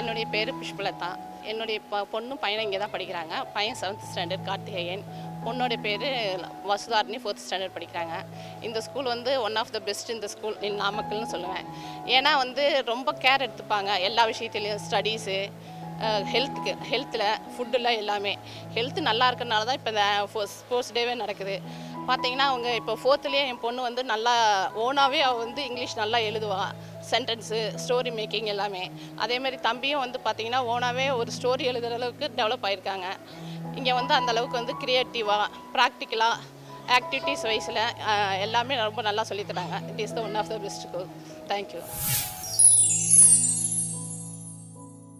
என்னுடைய பேர் புஷ்பலதா என்னுடைய ப பொண்ணும் பையனும் இங்கே தான் படிக்கிறாங்க பையன் செவன்த் ஸ்டாண்டர்ட் கார்த்திகேயன் பொண்ணோட பேர் வசுதாரணி ஃபோர்த் ஸ்டாண்டர்ட் படிக்கிறாங்க இந்த ஸ்கூல் வந்து ஒன் ஆஃப் த பெஸ்ட் இந்த ஸ்கூல் இன் நாமக்கல்னு சொல்லுவேன் ஏன்னா வந்து ரொம்ப கேர் எடுத்துப்பாங்க எல்லா விஷயத்துலையும் ஸ்டடீஸு ஹெல்த்துக்கு ஹெல்த்தில் ஃபுட்டில் எல்லாமே ஹெல்த் நல்லா இருக்கறனால தான் இப்போ இந்த ஸ்போர்ட்ஸ் டேவே நடக்குது பார்த்தீங்கன்னா அவங்க இப்போ ஃபோர்த்துலேயே என் பொண்ணு வந்து நல்லா ஓனாகவே அவள் வந்து இங்கிலீஷ் நல்லா எழுதுவா சென்டென்ஸு ஸ்டோரி மேக்கிங் எல்லாமே அதேமாதிரி தம்பியும் வந்து பார்த்தீங்கன்னா ஓனாகவே ஒரு ஸ்டோரி எழுதுகிற அளவுக்கு டெவலப் ஆயிருக்காங்க இங்கே வந்து அந்த அளவுக்கு வந்து க்ரியேட்டிவாக ப்ராக்டிக்கலாக ஆக்டிவிட்டீஸ் வைஸில் எல்லாமே ரொம்ப நல்லா சொல்லித் தராங்க it is the one of the best school thank you